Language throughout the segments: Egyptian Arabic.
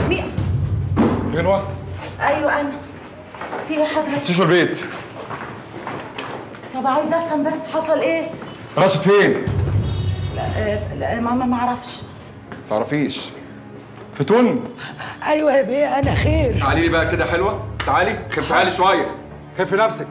مين غنوة ايوه انا في ايه حضرتك تشوف البيت طب عايزه افهم بس حصل ايه راشد فين؟ لا, آه، لا ماما ما اعرفش تعرفيش فتون ايوه يا بيه انا خير تعالي لي بقى كده حلوة تعالي خفي حالي شوية خفي نفسك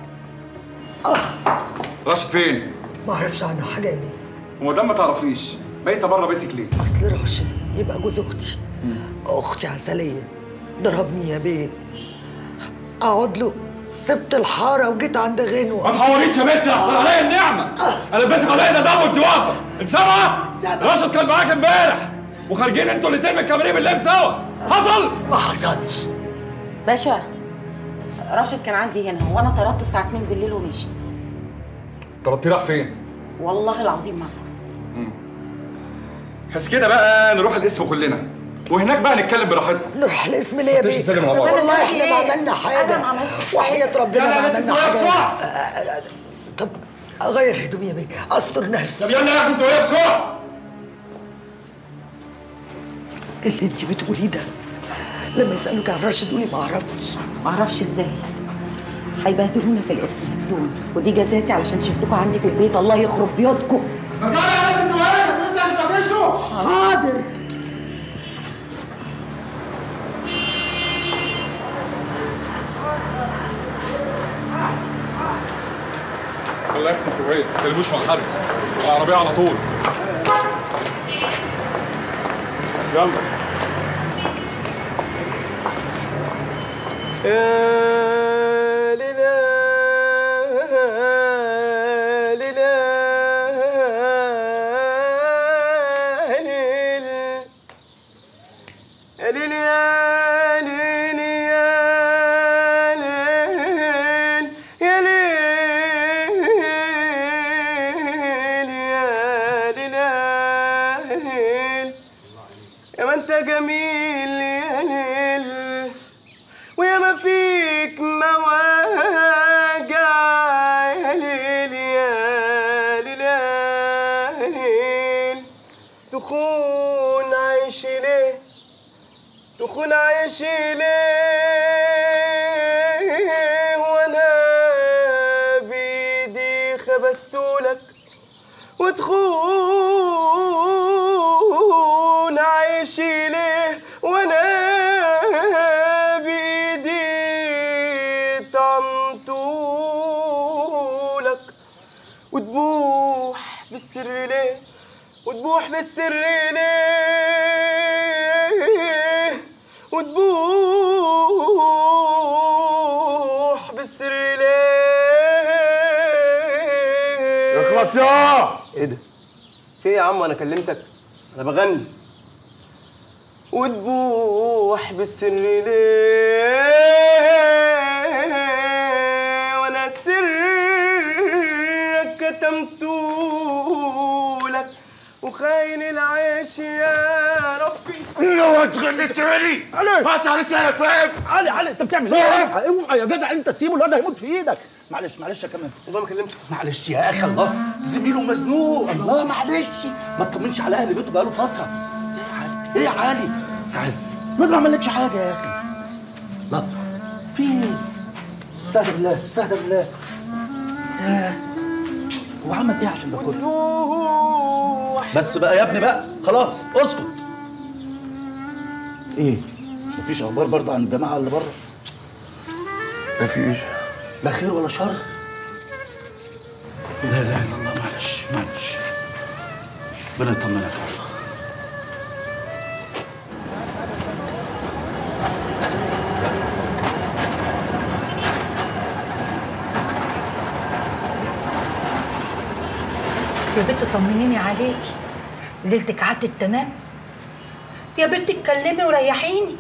راشد فين؟ ما اعرفش عنه حاجه يا بيه وما دام ما تعرفيش بايته بره بيتك ليه؟ اصل راشد يبقى جوز اختي اختي عسليه ضربني يا بيه اقعد له سبت الحاره وجيت عند ما غنوه تحوريش يا بنت احسن عليا النعمة انا لبسك عليا ده دم وانت واقفة انت سامعة؟ سامعة. راشد كان معاك امبارح وخارجين انتوا الاتنين من الكاميرين بالليل سوا حصل؟ ما حصلش باشا راشد كان عندي هنا وانا طردته الساعه 2 بالليل ومشي طردتيه راح فين؟ والله العظيم ما اعرف بس كده بقى نروح القسم كلنا وهناك بقى نتكلم براحتنا نروح الاسم ليه يا تمشي بيه تسلم مع بعض. والله أنا احنا ما إيه؟ عملنا حاجه أنا ما عملتش وحياه ربنا لا، لا، ما لا، عملنا أنتوا حاجه بسرعة. آه، آه، آه، طب اغير هدومي يا بيه استر نفسي طب يلا يا اخي انتوا ايه بسرعة اللي انت بتقوليه ده لما يسالوك عن راشد قولي ما اعرفش ما اعرفش ازاي هيبهدلونا في الاسم بدون ودي جزاتي علشان شلتكم عندي في البيت الله يخرب بيوتكم طب يلا يا بنت انتوا ايه؟ لسه هتتناقشوا حاضر والله يا اختي انتوا ايه؟ ما تقلبوش مع حد العربية على طول يلا يا ما انت جميل يا ليل ويا ما فيك مواجع يا ليل يا ليل يا ليل تخون عيشي ليه تخون عيشي ليه وانا بيدي خبستولك وتخون عيشي ليه وانا بايدي طعمتولك وتبوح بالسر ليه وتبوح بالسر ليه وتبوح بالسر ليه اخلص يا ايه ده؟ في ايه يا عم انا كلمتك؟ انا بغني وتبوح بالسر ليه وانا سرك كتمتولك وخاين العيش يا ربي لو تغني تاني هات على لسانك فاهم علي علي انت بتعمل ايه؟ اوعى اوعى يا جدع انت سيبه الواد هيموت في ايدك معلش معلش يا كمان والله ما كلمتك معلش يا اخي الله زميله مزنوق الله معلش ما تطمنش على اهل بيته بقاله فتره ايه يا علي ايه يا علي تعال ما ما عملتش حاجه يا اخي لا في ايه؟ استهدى بالله استهدى بالله ياه. هو عمل ايه عشان ده كله وتبوح بس بقى يا ابني بقى خلاص اسكت ايه مفيش اخبار برضه عن الجماعه اللي بره مفيش لا خير ولا شر لا اله الا الله معلش معلش ربنا يطمنك يا الله يا بنت طمنيني عليكي ليلتك عدت تمام يا بنت اتكلمي وريحيني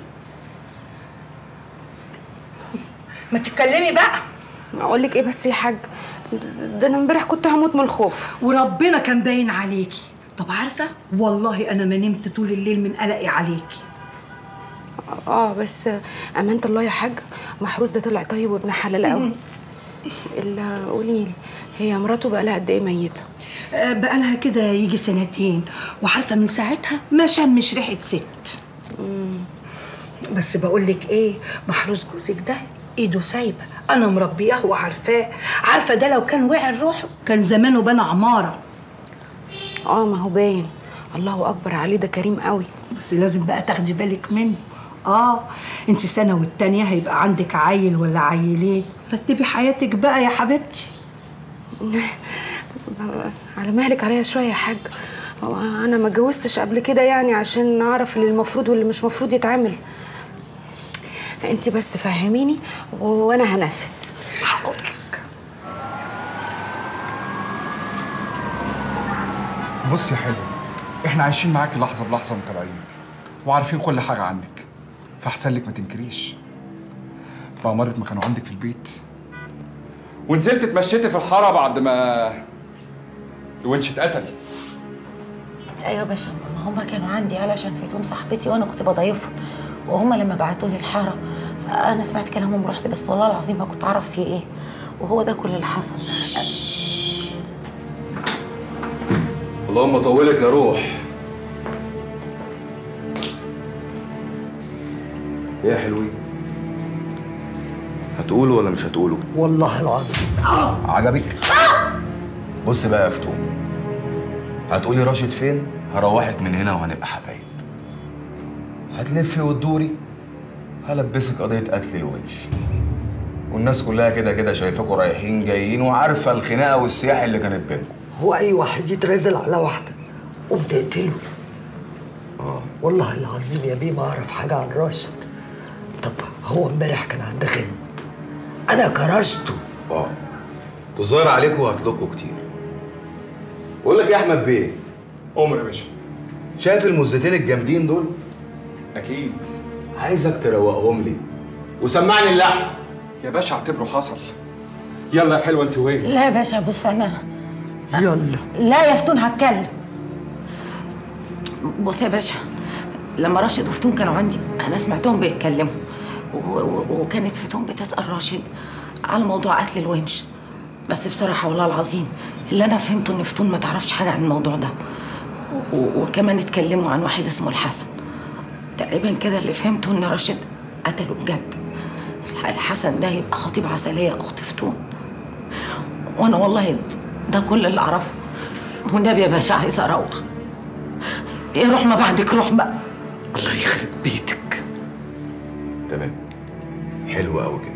ما تتكلمي بقى اقول لك ايه بس يا حاج ده انا امبارح كنت هموت من الخوف وربنا كان باين عليكي طب عارفه والله انا ما نمت طول الليل من قلقي عليكي اه بس امانه الله يا حاج محروس ده طلع طيب وابن حلال قوي الا قولي لي هي مراته بقى لها قد ايه ميته آه، بقالها كده يجي سنتين وعارفه من ساعتها ما شمش ريحه ست بس بقول لك ايه محروس جوزك ده ايده سايبه انا مربياه وعارفاه عارفه ده لو كان وعي روحه كان زمانه بنى عماره اه ما هو باين الله اكبر عليه ده كريم قوي بس لازم بقى تاخدي بالك منه اه انت سنه والتانيه هيبقى عندك عيل ولا عيلين رتبي حياتك بقى يا حبيبتي على مهلك عليا شويه يا حاج هو انا ما اتجوزتش قبل كده يعني عشان اعرف اللي المفروض واللي مش مفروض يتعمل انت بس فهميني و- وانا هنفذ هقولك بص يا حلو احنا عايشين معاكي لحظه بلحظه ومتابعينك وعارفين كل حاجه عنك فاحسن لك ما تنكريش بقى مرة ما كانوا عندك في البيت ونزلت اتمشيتي في الحاره بعد ما الونش اتقتل ايوه يا باشا ما هما كانوا عندي علشان فيتون صاحبتي وانا كنت بضيفهم وهما لما بعتوني الحاره انا سمعت كلامهم ورحت بس والله العظيم ما كنت اعرف فيه ايه وهو ده كل اللي حصل اللهم طولك يا روح ايه يا حلوين هتقولوا ولا مش هتقولوا والله العظيم عجبك بص بقى يا فتون هتقولي راشد فين هروحك من هنا وهنبقى حبايب هتلفي وتدوري هلبسك قضية قتل الونش والناس كلها كده كده شايفاكوا رايحين جايين وعارفة الخناقة والسياح اللي كانت بينكم هو اي واحد يترازل على واحده وبتقتله اه والله العظيم يا بيه ما اعرف حاجه عن راشد طب هو امبارح كان عند غنم انا كرشته اه تظاهر عليكم وهتلكوا كتير بقول لك يا احمد بيه عمر يا باشا شايف المزتين الجامدين دول اكيد عايزك تروقهم لي وسمعني اللحن يا باشا اعتبره حصل يلا يا حلوه انت وين لا يا باشا بص انا يلا لا يا فتون هتكلم بص يا باشا لما راشد وفتون كانوا عندي انا سمعتهم بيتكلموا و- و- وكانت فتون بتسال راشد على موضوع قتل الونش بس بصراحه والله العظيم اللي انا فهمته ان فتون ما تعرفش حاجه عن الموضوع ده و- وكمان اتكلموا عن واحد اسمه الحسن تقريبا كده اللي فهمته ان راشد قتله بجد الحسن ده يبقى خطيب عسليه اخت فتون وانا والله ده كل اللي اعرفه والنبي يا باشا عايزه اروح ايه روح ما بعدك روح بقى الله يخرب بيتك تمام حلو قوي كده